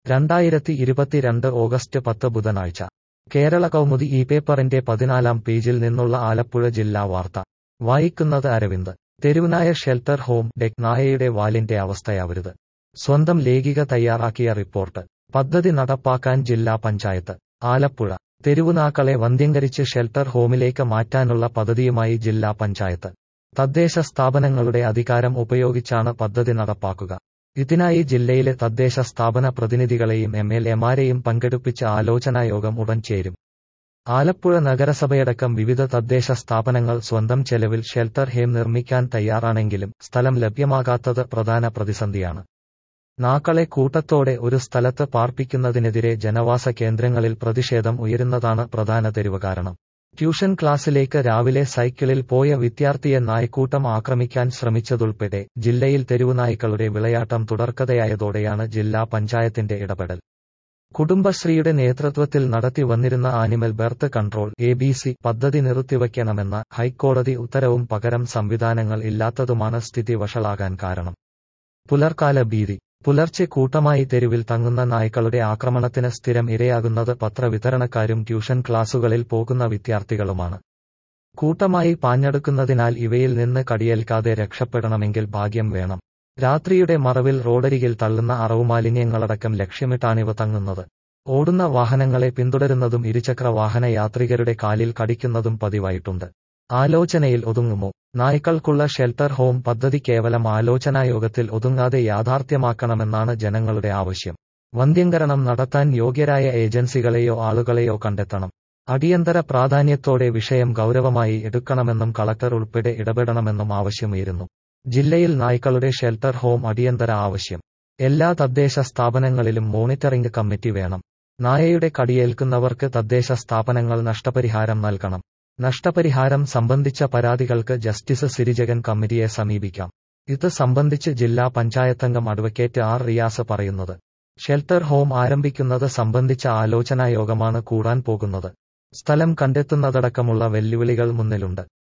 രണ്ടായിരത്തി ഇരുപത്തിരണ്ട് ഓഗസ്റ്റ് പത്ത് ബുധനാഴ്ച കേരള കൗമുദി ഈ പേപ്പറിന്റെ പതിനാലാം പേജിൽ നിന്നുള്ള ആലപ്പുഴ ജില്ലാ വാർത്ത വായിക്കുന്നത് അരവിന്ദ് തെരുവുനായ ഷെൽട്ടർ ഹോം ഡെക് നായയുടെ വാലിന്റെ അവസ്ഥയാവരുത് സ്വന്തം ലേഖിക തയ്യാറാക്കിയ റിപ്പോർട്ട് പദ്ധതി നടപ്പാക്കാൻ ജില്ലാ പഞ്ചായത്ത് ആലപ്പുഴ തെരുവുനാക്കളെ വന്ധ്യംകരിച്ച് ഷെൽട്ടർ ഹോമിലേക്ക് മാറ്റാനുള്ള പദ്ധതിയുമായി ജില്ലാ പഞ്ചായത്ത് തദ്ദേശ സ്ഥാപനങ്ങളുടെ അധികാരം ഉപയോഗിച്ചാണ് പദ്ധതി നടപ്പാക്കുക ഇതിനായി ജില്ലയിലെ തദ്ദേശ സ്ഥാപന പ്രതിനിധികളെയും എം എൽ എമാരെയും പങ്കെടുപ്പിച്ച് ആലോചനായോഗം ഉടൻ ചേരും ആലപ്പുഴ നഗരസഭയടക്കം വിവിധ തദ്ദേശ സ്ഥാപനങ്ങൾ സ്വന്തം ചെലവിൽ ഷെൽട്ടർ ഹേം നിർമ്മിക്കാൻ തയ്യാറാണെങ്കിലും സ്ഥലം ലഭ്യമാകാത്തത് പ്രധാന പ്രതിസന്ധിയാണ് നാക്കളെ കൂട്ടത്തോടെ ഒരു സ്ഥലത്ത് പാർപ്പിക്കുന്നതിനെതിരെ ജനവാസ കേന്ദ്രങ്ങളിൽ പ്രതിഷേധം ഉയരുന്നതാണ് പ്രധാന തെരുവ് കാരണം ട്യൂഷൻ ക്ലാസ്സിലേക്ക് രാവിലെ സൈക്കിളിൽ പോയ വിദ്യാർത്ഥിയെ നായ്ക്കൂട്ടം ആക്രമിക്കാൻ ശ്രമിച്ചതുൾപ്പെടെ ജില്ലയിൽ തെരുവുനായ്ക്കളുടെ വിളയാട്ടം തുടർക്കഥയായതോടെയാണ് ജില്ലാ പഞ്ചായത്തിന്റെ ഇടപെടൽ കുടുംബശ്രീയുടെ നേതൃത്വത്തിൽ നടത്തി വന്നിരുന്ന animal birth control A B C പദ്ധതി നിർത്തിവയ്ക്കണമെന്ന ഹൈക്കോടതി ഉത്തരവും പകരം സംവിധാനങ്ങൾ ഇല്ലാത്തതുമാണ് സ്ഥിതി വഷളാകാൻ കാരണം പുലർക്കാല ഭീതി പുലർച്ചെ കൂട്ടമായി തെരുവിൽ തങ്ങുന്ന നായ്ക്കളുടെ ആക്രമണത്തിന് സ്ഥിരം ഇരയാകുന്നത് പത്രവിതരണക്കാരും ട്യൂഷൻ ക്ലാസുകളിൽ പോകുന്ന വിദ്യാർത്ഥികളുമാണ് കൂട്ടമായി പാഞ്ഞെടുക്കുന്നതിനാൽ ഇവയിൽ നിന്ന് കടിയേൽക്കാതെ രക്ഷപ്പെടണമെങ്കിൽ ഭാഗ്യം വേണം രാത്രിയുടെ മറവിൽ റോഡരികിൽ തള്ളുന്ന അറവുമാലിന്യങ്ങളടക്കം ലക്ഷ്യമിട്ടാണിവ തങ്ങുന്നത് ഓടുന്ന വാഹനങ്ങളെ പിന്തുടരുന്നതും ഇരുചക്ര വാഹന യാത്രികരുടെ കാലിൽ കടിക്കുന്നതും പതിവായിട്ടുണ്ട് ആലോചനയിൽ ഒതുങ്ങുമോ നായ്ക്കൾക്കുള്ള ഷെൽട്ടർ ഹോം പദ്ധതി കേവലം ആലോചനായോഗത്തിൽ ഒതുങ്ങാതെ യാഥാർത്ഥ്യമാക്കണമെന്നാണ് ജനങ്ങളുടെ ആവശ്യം വന്ധ്യംകരണം നടത്താൻ യോഗ്യരായ ഏജൻസികളെയോ ആളുകളെയോ കണ്ടെത്തണം അടിയന്തര പ്രാധാന്യത്തോടെ വിഷയം ഗൗരവമായി എടുക്കണമെന്നും കളക്ടർ ഉൾപ്പെടെ ഇടപെടണമെന്നും ആവശ്യമുയരുന്നു ജില്ലയിൽ നായ്ക്കളുടെ ഷെൽട്ടർ ഹോം അടിയന്തര ആവശ്യം എല്ലാ തദ്ദേശ സ്ഥാപനങ്ങളിലും മോണിറ്ററിംഗ് കമ്മിറ്റി വേണം നായയുടെ കടിയേൽക്കുന്നവർക്ക് തദ്ദേശ സ്ഥാപനങ്ങൾ നഷ്ടപരിഹാരം നൽകണം നഷ്ടപരിഹാരം സംബന്ധിച്ച പരാതികൾക്ക് ജസ്റ്റിസ് സിരിജഗൻ കമ്മിറ്റിയെ സമീപിക്കാം ഇത് സംബന്ധിച്ച് ജില്ലാ പഞ്ചായത്തംഗം അഡ്വക്കേറ്റ് ആർ റിയാസ് പറയുന്നത് ഷെൽട്ടർ ഹോം ആരംഭിക്കുന്നത് സംബന്ധിച്ച ആലോചനായോഗമാണ് കൂടാൻ പോകുന്നത് സ്ഥലം കണ്ടെത്തുന്നതടക്കമുള്ള വെല്ലുവിളികൾ മുന്നിലുണ്ട്